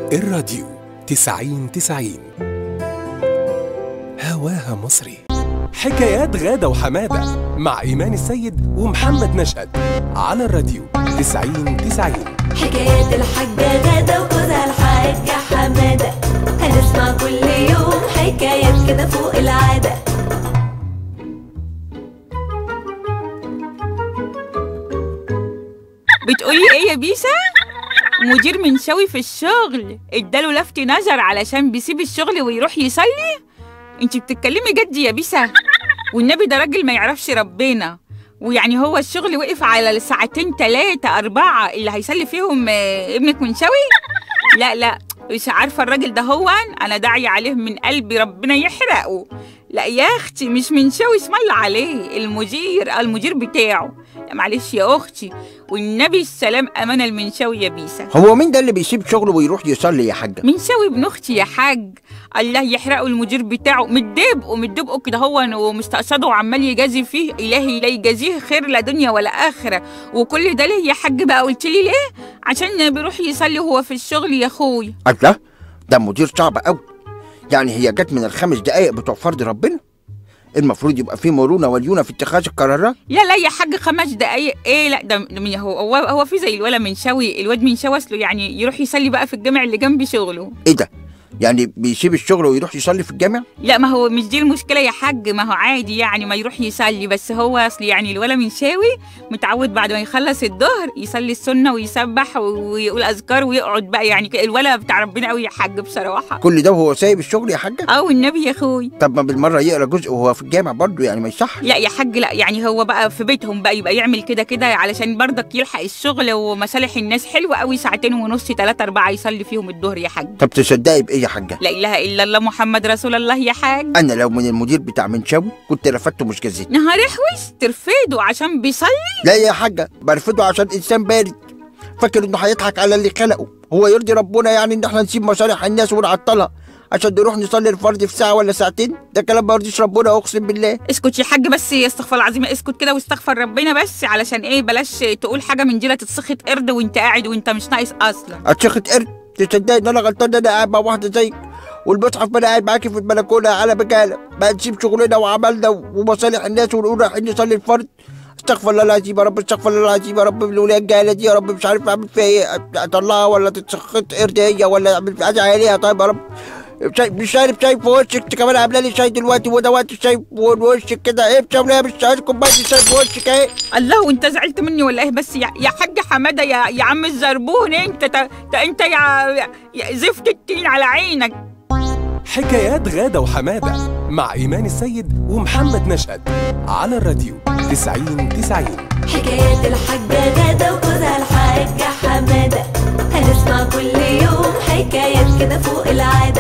الراديو تسعين تسعين هواها مصري حكايات غادة وحمادة مع إيمان السيد ومحمد نشأت على الراديو تسعين تسعين حكايات الحاجة غادة وجوزها الحاجة حمادة هنسمع كل يوم حكايات كده فوق العادة بتقولي ايه يا بيسا مدير منشوي في الشغل اداله لفت نظر علشان بيسيب الشغل ويروح يصلي انت بتتكلمي جد يا بيسا والنبي ده راجل ما يعرفش ربنا ويعني هو الشغل وقف على الساعتين تلاتة أربعة اللي هيصلي فيهم آه، ابنك منشوي لا لا مش عارفة الراجل ده هو أنا داعية عليه من قلبي ربنا يحرقه لا يا أختي مش منشوي اسم الله عليه المدير المدير بتاعه لا معلش يا أختي والنبي السلام أمانة المنشوي يا بيسا هو مين ده اللي بيسيب شغله ويروح يصلي يا حاجة؟ منشوي ابن اختي يا حاج الله يحرقه المدير بتاعه متدبقه متدبقه كده هو ومستقصده وعمال يجازي فيه الهي لا يجازيه خير لا دنيا ولا اخره وكل ده ليه يا حاج بقى قلت لي ليه عشان بيروح يصلي وهو في الشغل يا اخويا الله ده مدير صعب قوي يعني هي جت من الخمس دقايق بتوع فرض ربنا المفروض يبقى في مرونة وليونة في اتخاذ القرارات لا لا يا حاج خمس دقايق ايه لا ده ده من- هو هو, هو في زي الولا منشوي الواد منشوي اصله يعني يروح يصلي بقى في الجامع اللي جنب شغله ايه ده؟ يعني بيسيب الشغل ويروح يصلي في الجامع؟ لا ما هو مش دي المشكلة يا حاج ما هو عادي يعني ما يروح يصلي بس هو أصل يعني الولا منشاوي متعود بعد ما يخلص الظهر يصلي السنة ويسبح ويقول أذكار ويقعد بقى يعني ك- الولا بتاع ربنا قوي يا حاج بصراحة كل ده وهو سايب الشغل يا حاجة؟ أو النبي يا أخوي طب ما بالمرة يقرا جزء وهو في الجامع برضه يعني ما يصحش لا يا حاج لا يعني هو بقى في بيتهم بقى يبقى يعمل كده كده علشان برضك يلحق الشغل ومصالح الناس حلوة قوي ساعتين ونص تلاتة أربعة يصلي فيهم الظهر يا حاج طب تصدقي بإيه يا حاجة؟ لا إله إلا الله محمد رسول الله يا حاج أنا لو من المدير بتاع منشاوي كنت رفدته مش جزيت نهار احوش ترفضه عشان بيصلي لا يا حاجة برفضه عشان إنسان بارد فاكر إنه هيضحك على اللي خلقه هو يرضي ربنا يعني إن إحنا نسيب مصالح الناس ونعطلها عشان نروح نصلي الفرض في ساعة ولا ساعتين ده كلام ما يرضيش ربنا أقسم بالله اسكت يا حاج بس يا استغفر العظيم اسكت كده واستغفر ربنا بس علشان ايه بلاش تقول حاجه من دي لا تتسخط قرد وانت قاعد وانت مش ناقص اصلا اتشخت قرد تصدقي إن أنا غلطان إن أنا قاعد مع واحدة زيك والمصحف ما أنا قاعد معاكي في البلكونة على بجالة بقى نسيب شغلنا وعملنا ومصالح الناس ونقول رايحين نصلي الفرض استغفر الله العظيم يا رب استغفر الله العظيم يا رب الولايه الجاهله دي يا رب مش عارف اعمل فيها ايه اطلعها ولا تتسخط قرد هي ولا اعمل فيها حاجه عليها طيب يا رب شايف مش عارف شايف في وشك انت كمان عامله لي شاي دلوقتي وده وقت شايف وشك كده ايه بتعمل مش عارف كوبايه شاي في وشك ايه الله وانت زعلت مني ولا ايه بس يا, يا حاج حماده يا يا عم الزربون انت تا تا انت يا, يا زفت التين على عينك حكايات غادة وحمادة مع إيمان السيد ومحمد نشأت على الراديو تسعين تسعين حكايات الحاجة غادة وجوزها الحاجة حمادة هنسمع كل يوم حكايات كده فوق العادة